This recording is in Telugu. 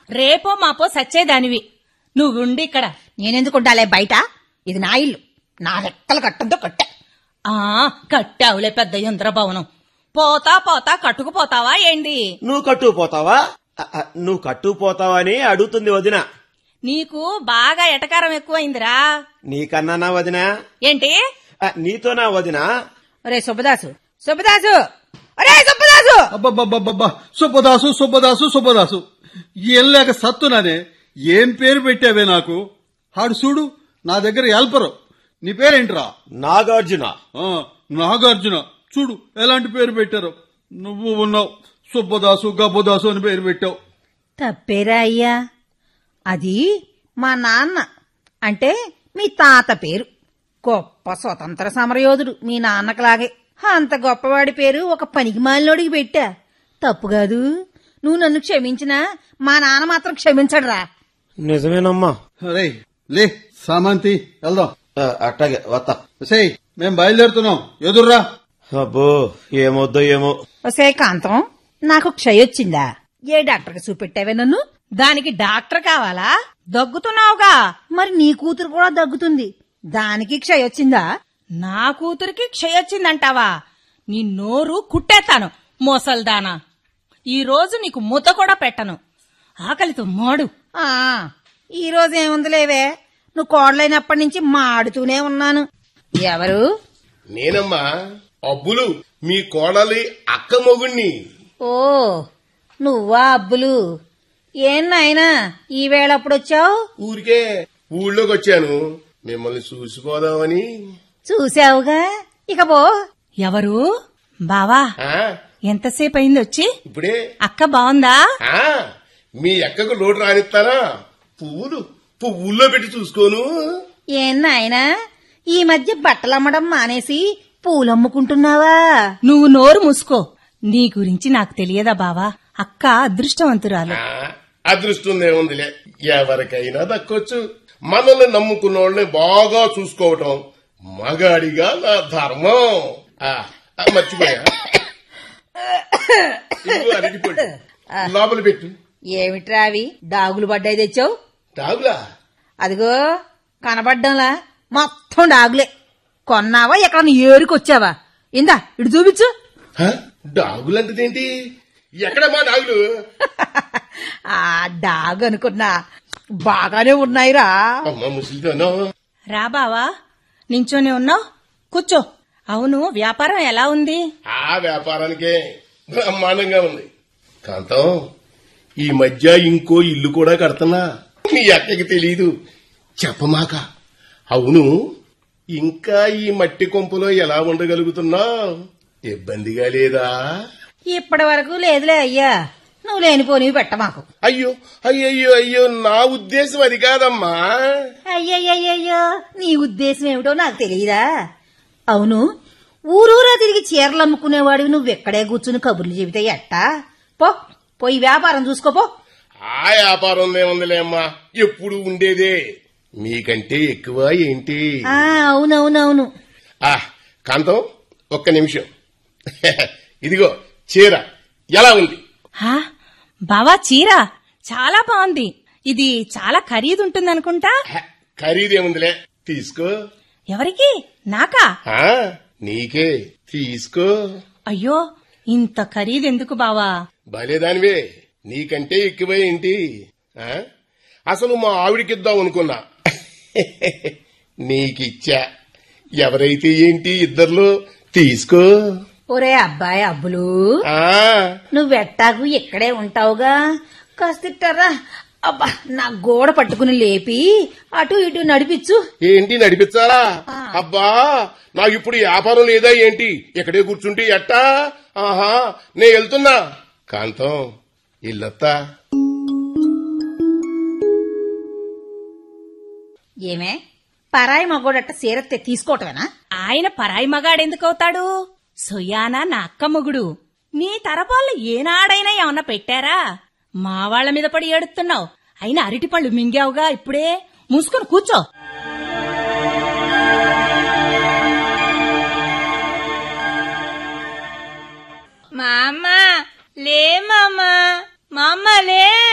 రేపో మాపో సచ్చేదానివి నువ్వుండి ఇక్కడ నేనెందుకుంటాలే బయట ఇది నా ఇల్లు నా లెక్కలు కట్టద్దో కట్టా ఆ కట్టావులే పెద్ద ఇంద్రభవనం పోతా పోతా కట్టుకుపోతావా ఏంది నువ్వు కట్టుకుపోతావా అ, అ, నువ్వు కట్టుకుపోతావా అని అడుగుతుంది వదిన నీకు బాగా ఎటకారం ఎక్కువైందిరా నీకన్నానా వదిన ఏంటి అ, నీతోనా వదిన ఒరే సుబ్బదాసు సుబ్బదాసు ఒరే సుబ్బదాసు అబ్బబ్బబ్బబ్బా సుబ్బదాసు సుబ్బదాసు సుబ్బదాసు ఏం లేక సత్తునానే ఏం పేరు పెట్టావే నాకు ఆడు చూడు నా దగ్గర హెల్పరు నీ పేరేంట్రా నాగార్జున ఆ, నాగార్జున చూడు ఎలాంటి పేరు పెట్టారు నువ్వు ఉన్నావు సుబ్బదాసు గబ్బదాసు అని పేరు పెట్టావు తప్పేరా అయ్యా అది మా నాన్న అంటే మీ తాత పేరు గొప్ప స్వతంత్ర సమరయోధుడు మీ నాన్నకలాగే అంత గొప్పవాడి పేరు ఒక పనికి మాలినోడికి పెట్టా తప్పు కాదు నువ్వు నన్ను క్షమించినా మా నాన్న మాత్రం క్షమించడురా నిజమేనమ్మా రే లే సామంతి వెళ్దాం అ, అట్టాగే వత్తా సేయ్ మేం బయలుదేరుతున్నాం ఎదుర్రా అబ్బో ఏమొద్దో ఏమో ఒసే కాంతం నాకు క్షయొచ్చిందా ఏ డాక్టర్కి చూపెట్టావే నన్ను దానికి డాక్టర్ కావాలా దగ్గుతున్నావుగా మరి నీ కూతురు కూడా దగ్గుతుంది దానికి క్షయొచ్చిందా నా కూతురికి క్షయొచ్చిందంటావా నీ నోరు కుట్టేస్తాను మోసల్దానా ఈ రోజు నీకు ముద్ద కూడా పెట్టను ఆకలితో మాడు ఆ ఈ రోజు ఏముందిలేవే నువ్వు కోడలైనప్పటి నుంచి మాడుతూనే ఉన్నాను ఎవరు నేనమ్మా అబ్బులు మీ కోడలి అక్క మొగుణ్ణి ఓ నువ్వా అబ్బులు ఏం నాయనా ఈ వేళ అప్పుడొచ్చావు ఊరికే ఊళ్ళోకి వచ్చాను మిమ్మల్ని చూసిపోదామని చూసావుగా ఇక పో ఎవరు బావా ఆ, ఎంతసేపు అయింది వచ్చి ఇప్పుడే అక్క బావుందా ఆ మీ అక్కకు లోటు రానిస్తానా పువ్వులు పువ్వుల్లో పెట్టి చూసుకోను ఏం నాయనా ఈ మధ్య బట్టలమ్మడం మానేసి పూలమ్ముకుంటున్నావా నువ్వు నోరు మూసుకో నీ గురించి నాకు తెలియదా బావా అక్క అదృష్టవంతురాలు ఆ, అదృష్టం ఏముందిలే ఎవరికైనా దక్కొచ్చు మనల్ని నమ్ముకున్న వాళ్ళని బాగా చూసుకోవటం మగాడిగా నా ధర్మం ఆ, ఆ, మర్చిపోయా ఇదిగో అరటిపండు. లోపల పెట్టు ఏమిట్రా అవి డాగులు పడ్డాయి తెచ్చావు డాగులా అదిగో కనబడ్డంలా మొత్తం డాగులే కొన్నావా ఎక్కడ ఏరుకొచ్చావా ఇందా ఇటు చూపించు హ? డాగులంటదేంటి ఎక్కడ మా డాగులు ఆ డాగ్ అనుకున్నా బాగానే ఉన్నాయిరా అమ్మ ముసలితోనో రా బావా నించోనే ఉన్నావు కూర్చో అవును వ్యాపారం ఎలా ఉంది ఆ వ్యాపారానికే బ్రహ్మాండంగా ఉంది కాంతం ఈ మధ్య ఇంకో ఇల్లు కూడా కడుతున్నా మీ అక్కకి తెలీదు చెప్పమాక అవును ఇంకా ఈ మట్టి కొంపలో ఎలా ఉండగలుగుతున్నా ఇబ్బందిగా లేదా ఇప్పటి వరకు లేదులే అయ్యా నువ్వు లేనిపోనివి పెట్ట మాకు అయ్యో అయ్యయ్యో అయ్యో నా ఉద్దేశం అది కాదమ్మా అయ్యయ్యయ్యో నీ ఉద్దేశం ఏమిటో నాకు తెలియదా అవును ఊరూరా తిరిగి చీరలు అమ్ముకునేవాడివి నువ్వు ఎక్కడే కూర్చుని కబుర్లు చెబితే ఎట్టా పో పోయి వ్యాపారం చూసుకోపో ఆ వ్యాపారం ఏముందిలే అమ్మా ఎప్పుడు ఉండేదే మీకంటే ఎక్కువ ఏంటి ఆ అవునవునవును ఆ కాంతం ఒక్క నిమిషం ఇదిగో చీర ఎలా ఉంది హా బావా చీర చాలా బాగుంది ఇది చాలా ఖరీదుంటుందనుకుంటా హ, ఖరీదేముందిలే తీసుకో ఎవరికి నాకా ఆ నీకే తీసుకో అయ్యో ఇంత ఖరీదెందుకు బావా భలేదానివే నీకంటే ఎక్కువే ఏంటి ఆ? అసలు మా ఆవిడికిద్దాం అనుకున్నా నీకిచ్చా ఎవరైతే ఏంటి ఇద్దర్లో తీసుకో ఒరే అబ్బాయి అబ్బులు ఆ నువ్వెట్టాకు ఇక్కడే ఉంటావుగా కాస్తిట్టారా అబ్బా నా గోడ పట్టుకుని లేపి అటు ఇటు నడిపించు ఏంటి నడిపించాలా అబ్బా నాకు ఇప్పుడు వ్యాపారం లేదా ఏంటి ఇక్కడే కూర్చుంటే ఎట్టా ఆహా నే వెళ్తున్నా కాంతం ఇల్లత్తా ఏమే పరాయి మగోడట్ట సీరత్తే తీసుకోవటమేనా ఆయన పరాయి మగాడెందుకవుతాడు సొయ్యానా నా అక్క మొగుడు నీ తరపాళ్ళు ఏనాడైనా ఏమన్నా పెట్టారా మా వాళ్ళ మీద పడి ఏడుతున్నావు అయినా అరటిపళ్ళు మింగావుగా ఇప్పుడే మూసుకొని కూర్చో మామ లే మామ మామ లే